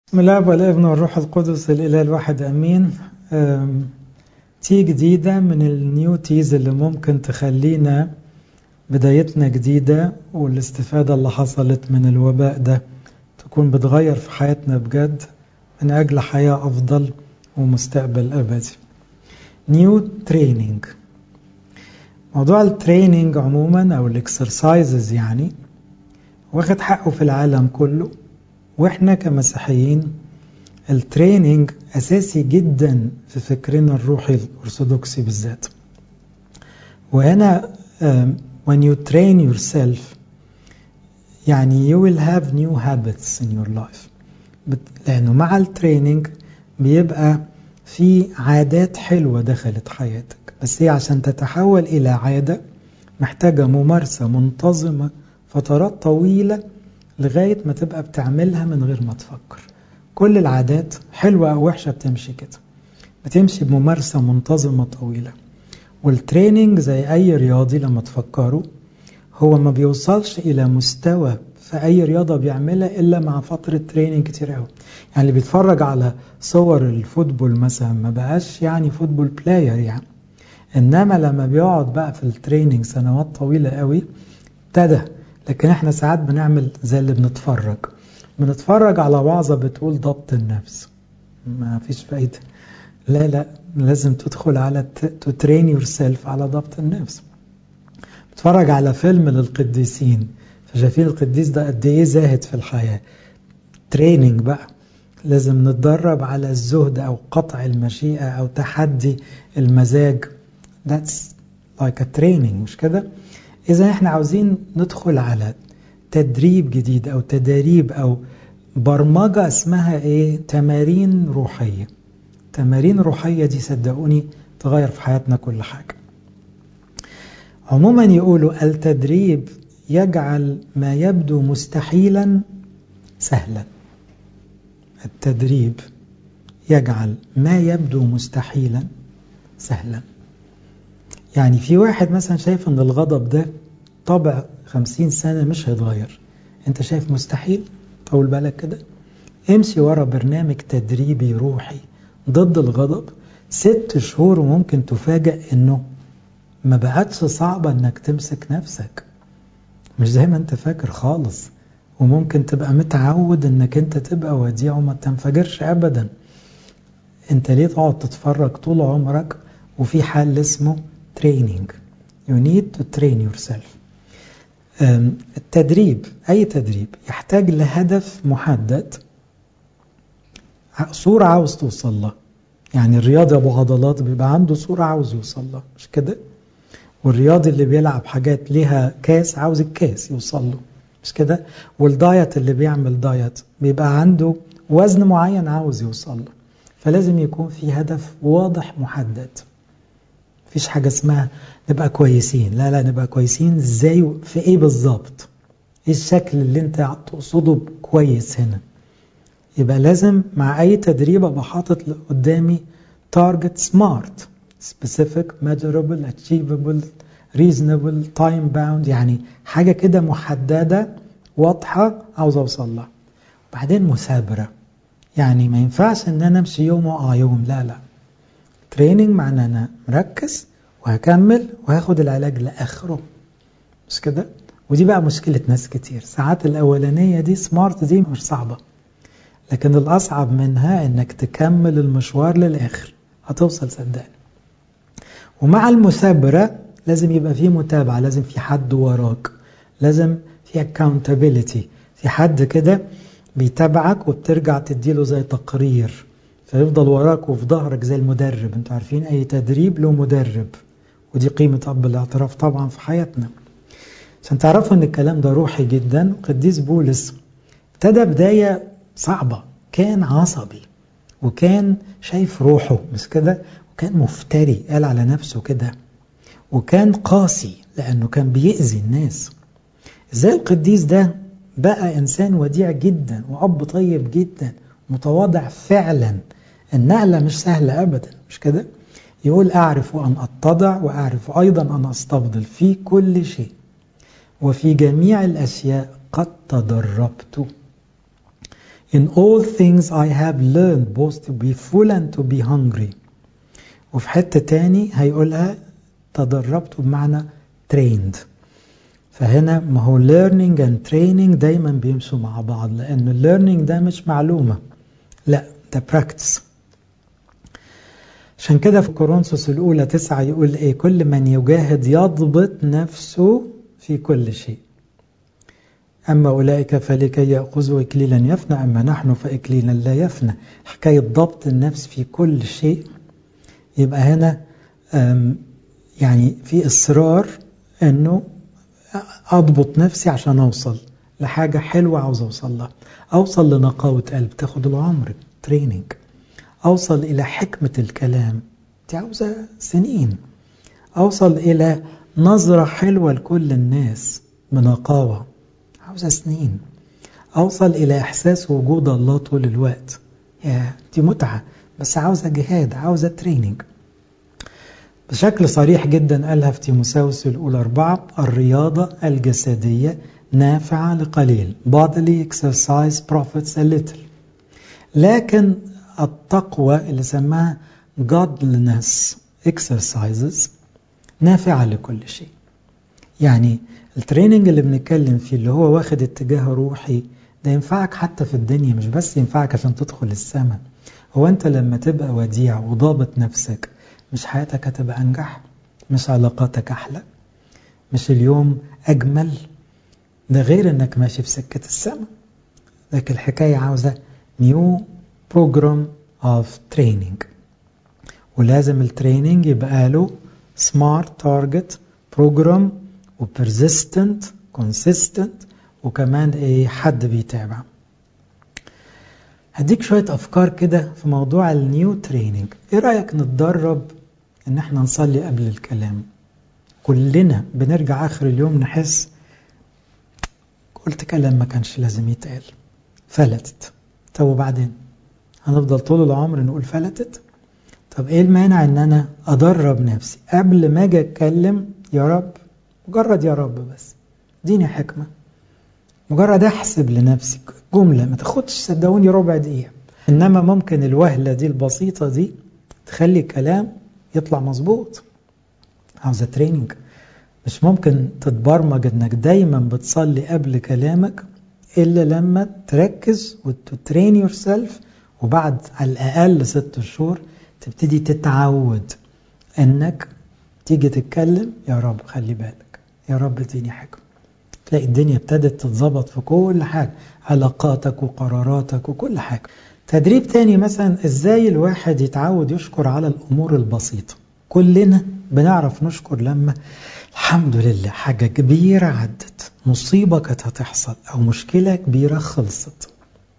بسم الله والابن والروح القدس الإله الواحد أمين تي جديدة من النيو تيز اللي ممكن تخلينا بدايتنا جديدة والاستفادة اللي حصلت من الوباء ده تكون بتغير في حياتنا بجد من أجل حياة أفضل ومستقبل أبدي نيو تريننج موضوع التريننج عموما أو الاكسرسايزز يعني واخد حقه في العالم كله واحنا كمسيحيين التريننج اساسي جدا في فكرنا الروحي الارثوذكسي بالذات وهنا um, when you train yourself يعني you will have new habits in your life لانه مع التريننج بيبقى في عادات حلوة دخلت حياتك بس هي عشان تتحول إلى عادة محتاجة ممارسة منتظمة فترات طويلة لغاية ما تبقى بتعملها من غير ما تفكر كل العادات حلوة أو وحشة بتمشي كده بتمشي بممارسة منتظمة طويلة والتريننج زي أي رياضي لما تفكروا هو ما بيوصلش إلى مستوى في أي رياضة بيعملها إلا مع فترة تريننج كتير قوي يعني اللي بيتفرج على صور الفوتبول مثلا ما بقاش يعني فوتبول بلاير يعني إنما لما بيقعد بقى في التريننج سنوات طويلة قوي ابتدى لكن احنا ساعات بنعمل زي اللي بنتفرج بنتفرج على وعظة بتقول ضبط النفس ما فيش فايدة لا لا لازم تدخل على تو ترين يور سيلف على ضبط النفس بتفرج على فيلم للقديسين فشايفين القديس ده قد ايه زاهد في الحياة تريننج بقى لازم نتدرب على الزهد او قطع المشيئة او تحدي المزاج that's like a training مش كده إذا إحنا عاوزين ندخل على تدريب جديد أو تدريب أو برمجة اسمها إيه؟ تمارين روحية. تمارين روحية دي صدقوني تغير في حياتنا كل حاجة. عموما يقولوا التدريب يجعل ما يبدو مستحيلا سهلا. التدريب يجعل ما يبدو مستحيلا سهلا. يعني في واحد مثلا شايف ان الغضب ده طبع خمسين سنة مش هيتغير انت شايف مستحيل طول بالك كده امشي ورا برنامج تدريبي روحي ضد الغضب ست شهور وممكن تفاجأ انه ما بقتش صعبة انك تمسك نفسك مش زي ما انت فاكر خالص وممكن تبقى متعود انك انت تبقى وديع وما تنفجرش ابدا انت ليه تقعد تتفرج طول عمرك وفي حل اسمه training you need to train yourself التدريب أي تدريب يحتاج لهدف محدد صورة عاوز توصل لها يعني الرياضي أبو عضلات بيبقى عنده صورة عاوز يوصل لها مش كده والرياضي اللي بيلعب حاجات ليها كاس عاوز الكاس يوصل له مش كده والدايت اللي بيعمل دايت بيبقى عنده وزن معين عاوز يوصل له فلازم يكون في هدف واضح محدد مفيش حاجة اسمها نبقى كويسين لا لا نبقى كويسين ازاي في ايه بالظبط ايه الشكل اللي انت تقصده كويس هنا يبقى لازم مع اي تدريب ابقى حاطط قدامي تارجت سمارت specific measurable achievable reasonable time bound يعني حاجة كده محددة واضحة عاوز اوصل لها وبعدين مثابرة يعني ما ينفعش ان انا امشي يوم واقع يوم لا لا تريننج معناه انا مركز وهكمل وهاخد العلاج لاخره مش كده ودي بقى مشكله ناس كتير ساعات الاولانيه دي سمارت دي مش صعبه لكن الاصعب منها انك تكمل المشوار للاخر هتوصل صدقني ومع المثابره لازم يبقى في متابعه لازم في حد وراك لازم في accountability في حد كده بيتابعك وبترجع تديله زي تقرير فيفضل وراك وفي ظهرك زي المدرب انتوا عارفين اي تدريب له مدرب ودي قيمة أب الاعتراف طبعا في حياتنا عشان تعرفوا ان الكلام ده روحي جدا قديس بولس ابتدى بداية صعبة كان عصبي وكان شايف روحه مش كده وكان مفتري قال على نفسه كده وكان قاسي لأنه كان بيأذي الناس ازاي القديس ده بقى إنسان وديع جدا وأب طيب جدا متواضع فعلا النقلة مش سهلة أبدا مش كده يقول أعرف أن أتضع وأعرف أيضا أن أستفضل في كل شيء وفي جميع الأشياء قد تدربت In all things I have learned both to be full and to be hungry. وفي حتة تاني هيقولها تدربت بمعنى trained. فهنا ما هو learning and training دايما بيمشوا مع بعض لأن learning ده مش معلومة لا ده practice. عشان كده في كورنثوس الأولى تسعة يقول إيه كل من يجاهد يضبط نفسه في كل شيء أما أولئك فلكي يأخذوا إكليلا يفنى أما نحن فإكليلا لا يفنى حكاية ضبط النفس في كل شيء يبقى هنا يعني في إصرار أنه أضبط نفسي عشان أوصل لحاجة حلوة عاوز أوصل لها أوصل لنقاوة قلب تاخد العمر تريننج أوصل إلى حكمة الكلام دي عاوزة سنين أوصل إلى نظرة حلوة لكل الناس بنقاوة عاوزة سنين أوصل إلى إحساس وجود الله طول الوقت يا دي متعة بس عاوزة جهاد عاوزة تريننج بشكل صريح جدا قالها في تيموساوس الأولى أربعة الرياضة الجسدية نافعة لقليل bodily exercise profits a little لكن التقوى اللي سماها godliness exercises نافعة لكل شيء يعني التريننج اللي بنتكلم فيه اللي هو واخد اتجاه روحي ده ينفعك حتى في الدنيا مش بس ينفعك عشان تدخل السماء هو انت لما تبقى وديع وضابط نفسك مش حياتك هتبقى انجح مش علاقاتك احلى مش اليوم اجمل ده غير انك ماشي في سكة السماء لكن الحكاية عاوزة نيو بروجرام اوف تريننج ولازم التريننج يبقى له سمارت تارجت بروجرام وبرزيستنت كونسيستنت وكمان ايه حد بيتابع هديك شوية أفكار كده في موضوع النيو تريننج إيه رأيك نتدرب إن إحنا نصلي قبل الكلام كلنا بنرجع آخر اليوم نحس قلت كلام ما كانش لازم يتقال فلتت طب وبعدين هنفضل طول العمر نقول فلتت طب ايه المانع ان انا ادرب نفسي قبل ما اجي اتكلم يا رب مجرد يا رب بس اديني حكمه مجرد احسب لنفسي جمله ما تاخدش صدقوني ربع دقيقه انما ممكن الوهله دي البسيطه دي تخلي الكلام يطلع مظبوط عاوزه تريننج مش ممكن تتبرمج انك دايما بتصلي قبل كلامك الا لما تركز وتترين يور سيلف وبعد على الاقل ست شهور تبتدي تتعود انك تيجي تتكلم يا رب خلي بالك يا رب اديني حكمه تلاقي الدنيا ابتدت تتظبط في كل حاجه علاقاتك وقراراتك وكل حاجه تدريب تاني مثلا ازاي الواحد يتعود يشكر على الامور البسيطه كلنا بنعرف نشكر لما الحمد لله حاجه كبيره عدت مصيبه كانت هتحصل او مشكله كبيره خلصت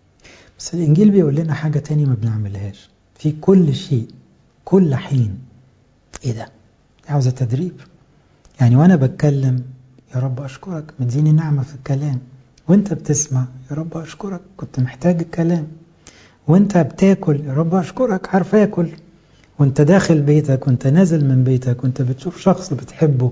بس الانجيل بيقول لنا حاجه تاني ما بنعملهاش في كل شيء كل حين ايه ده عاوزة تدريب يعني وانا بتكلم يا رب اشكرك مديني نعمة في الكلام وانت بتسمع يا رب اشكرك كنت محتاج الكلام وانت بتاكل يا رب اشكرك عارف اكل وانت داخل بيتك وانت نازل من بيتك وانت بتشوف شخص بتحبه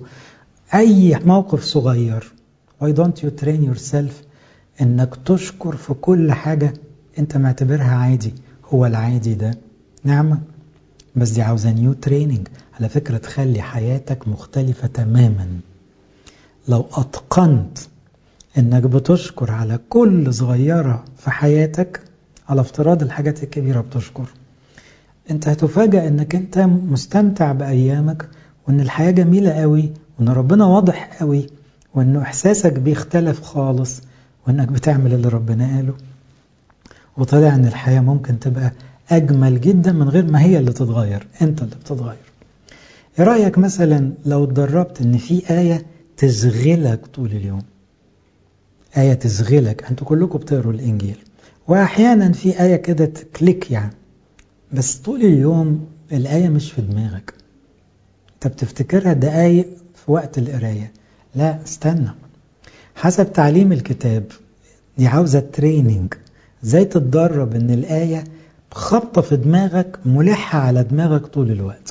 اي موقف صغير why don't you train yourself انك تشكر في كل حاجة انت معتبرها عادي هو العادي ده نعمة بس دي عاوزة نيو تريننج على فكرة تخلي حياتك مختلفة تماما لو أتقنت إنك بتشكر على كل صغيرة في حياتك على افتراض الحاجات الكبيرة بتشكر أنت هتفاجأ إنك أنت مستمتع بأيامك وإن الحياة جميلة قوي وإن ربنا واضح قوي وإنه إحساسك بيختلف خالص وإنك بتعمل اللي ربنا قاله وطلع إن الحياة ممكن تبقى أجمل جدا من غير ما هي اللي تتغير أنت اللي بتتغير إيه رأيك مثلا لو اتدربت إن في آية تشغلك طول اليوم آية تشغلك أنتوا كلكم بتقروا الإنجيل وأحيانا في آية كده تكليك يعني بس طول اليوم الآية مش في دماغك أنت بتفتكرها دقايق في وقت القراية لا استنى حسب تعليم الكتاب دي عاوزة تريننج ازاي تتدرب ان الآية خبطة في دماغك ملحة على دماغك طول الوقت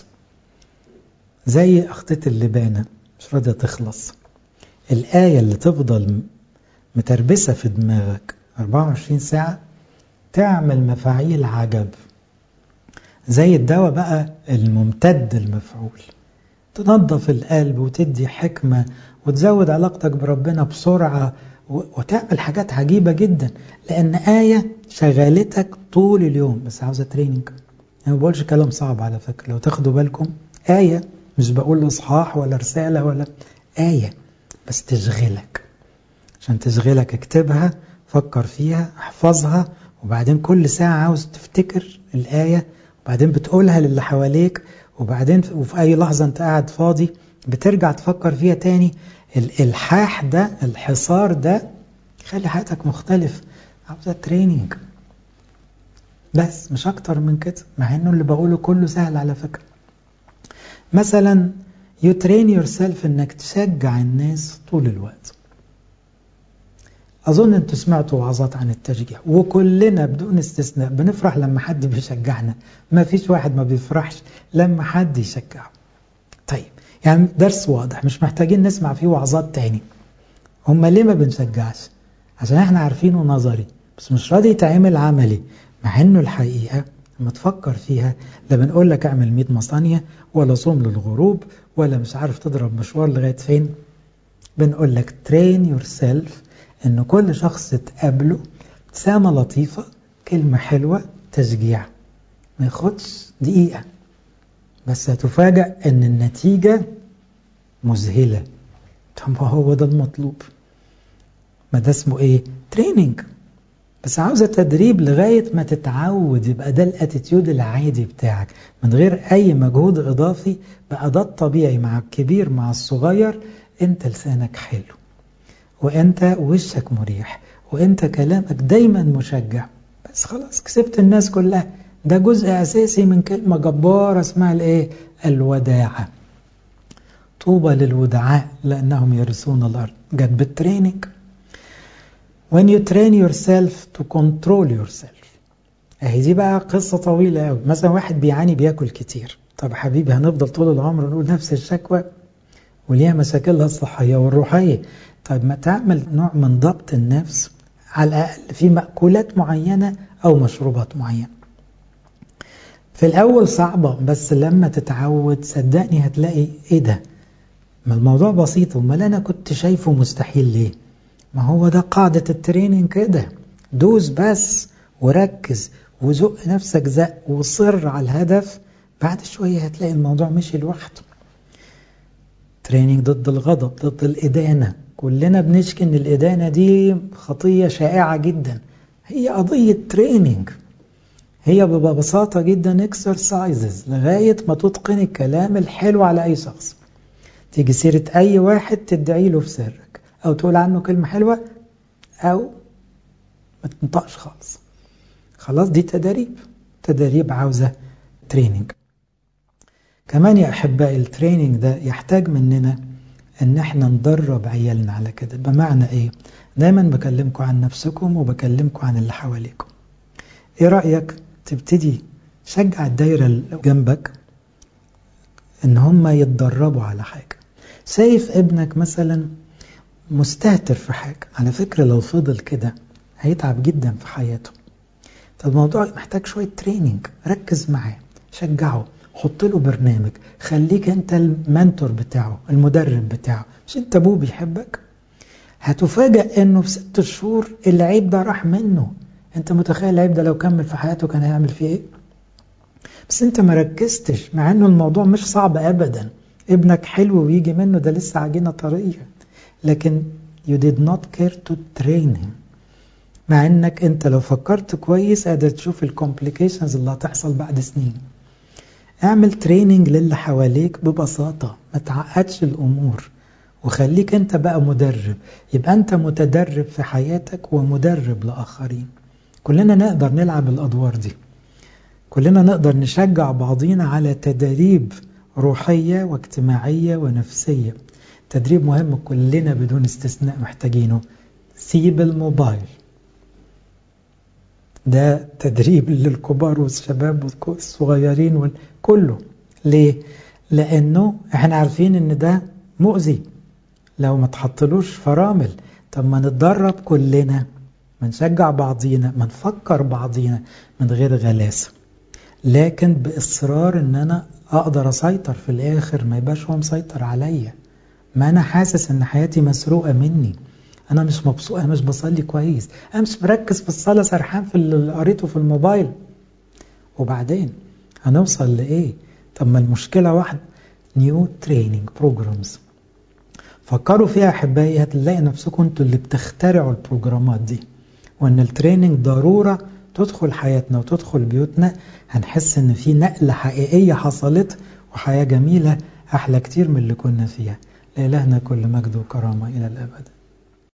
زي أخطة اللبانة مش راضية تخلص الآية اللي تفضل متربسة في دماغك 24 ساعة تعمل مفاعيل عجب زي الدواء بقى الممتد المفعول تنظف القلب وتدي حكمة وتزود علاقتك بربنا بسرعة وتعمل حاجات عجيبة جدا لأن آية شغالتك طول اليوم بس عاوزة تريننج أنا ما بقولش كلام صعب على فكرة لو تاخدوا بالكم آية مش بقول إصحاح ولا رسالة ولا آية بس تشغلك عشان تشغلك اكتبها فكر فيها احفظها وبعدين كل ساعة عاوز تفتكر الآية وبعدين بتقولها للي حواليك وبعدين وفي أي لحظة أنت قاعد فاضي بترجع تفكر فيها تاني الإلحاح ده الحصار ده يخلي حياتك مختلف عاوزة تريننج بس مش أكتر من كده مع إنه اللي بقوله كله سهل على فكرة مثلا you train yourself إنك تشجع الناس طول الوقت أظن أنتوا سمعتوا وعظات عن التشجيع وكلنا بدون استثناء بنفرح لما حد بيشجعنا ما فيش واحد ما بيفرحش لما حد يشجعه طيب يعني درس واضح مش محتاجين نسمع فيه وعظات تاني هم ليه ما بنشجعش عشان احنا عارفينه نظري بس مش راضي يتعمل عملي مع انه الحقيقة لما تفكر فيها لا بنقول لك اعمل 100 مصانية ولا صوم للغروب ولا مش عارف تضرب مشوار لغاية فين بنقول لك train yourself ان كل شخص تقابله ابتسامة لطيفة كلمة حلوة تشجيع ما ياخدش دقيقة بس هتفاجأ ان النتيجة مذهلة طب هو ده المطلوب ما ده اسمه ايه تريننج بس عاوزة تدريب لغاية ما تتعود يبقى ده الاتيتيود العادي بتاعك من غير اي مجهود اضافي بقى ده الطبيعي مع الكبير مع الصغير انت لسانك حلو وانت وشك مريح وانت كلامك دايما مشجع بس خلاص كسبت الناس كلها ده جزء اساسي من كلمة جبارة اسمها الايه الوداعة طوبى للودعاء لانهم يرثون الارض جت بالتريننج when you train yourself to control yourself اهي دي بقى قصة طويلة قوي مثلا واحد بيعاني بياكل كتير طب حبيبي هنفضل طول العمر نقول نفس الشكوى وليها مشاكلها الصحية والروحية طيب ما تعمل نوع من ضبط النفس على الأقل في مأكولات معينة أو مشروبات معينة في الأول صعبة بس لما تتعود صدقني هتلاقي إيه ده ما الموضوع بسيط امال أنا كنت شايفه مستحيل ليه ما هو ده قاعدة التريننج كده دوس بس وركز وزق نفسك زق وصر على الهدف بعد شوية هتلاقي الموضوع مشي لوحده تريننج ضد الغضب ضد الإدانة كلنا بنشكي ان الإدانة دي خطية شائعة جدا هي قضية تريننج هي ببساطة جدا اكسرسايزز لغاية ما تتقن الكلام الحلو على أي شخص تيجي سيرة أي واحد تدعي له في سرك أو تقول عنه كلمة حلوة أو ما تنطقش خالص خلاص دي تدريب تدريب عاوزة تريننج كمان يا أحبائي التريننج ده يحتاج مننا ان احنا ندرب عيالنا على كده بمعنى ايه دايما بكلمكم عن نفسكم وبكلمكم عن اللي حواليكم ايه رأيك تبتدي شجع الدايرة اللي جنبك ان هم يتدربوا على حاجة شايف ابنك مثلا مستهتر في حاجة على فكرة لو فضل كده هيتعب جدا في حياته طب الموضوع محتاج شوية تريننج ركز معاه شجعه حط له برنامج خليك انت المنتور بتاعه المدرب بتاعه مش انت ابوه بيحبك هتفاجأ انه في ست شهور العيب ده راح منه انت متخيل العيب ده لو كمل في حياته كان هيعمل فيه ايه بس انت ما ركزتش مع انه الموضوع مش صعب ابدا ابنك حلو ويجي منه ده لسه عجينة طرية لكن you did not care to train him مع انك انت لو فكرت كويس قادر تشوف الكومبليكيشنز اللي هتحصل بعد سنين اعمل تريننج للي حواليك ببساطة ما تعقدش الأمور وخليك أنت بقى مدرب يبقى أنت متدرب في حياتك ومدرب لآخرين كلنا نقدر نلعب الأدوار دي كلنا نقدر نشجع بعضينا على تدريب روحية واجتماعية ونفسية تدريب مهم كلنا بدون استثناء محتاجينه سيب الموبايل ده تدريب للكبار والشباب والصغيرين وكله ليه؟ لأنه احنا عارفين ان ده مؤذي لو ما تحطلوش فرامل طب ما نتدرب كلنا ما نشجع بعضينا ما نفكر بعضينا من غير غلاسة لكن بإصرار ان انا اقدر اسيطر في الاخر ما يبقاش هو مسيطر عليا ما انا حاسس ان حياتي مسروقة مني انا مش مبسوط انا مش بصلي كويس انا مش مركز في الصلاة سرحان في اللي قريته في الموبايل وبعدين هنوصل لايه طب ما المشكلة واحدة نيو تريننج بروجرامز فكروا فيها احبائي هتلاقي نفسكم انتوا اللي بتخترعوا البروجرامات دي وان التريننج ضرورة تدخل حياتنا وتدخل بيوتنا هنحس ان في نقلة حقيقية حصلت وحياة جميلة احلى كتير من اللي كنا فيها لإلهنا كل مجد وكرامة الى الابد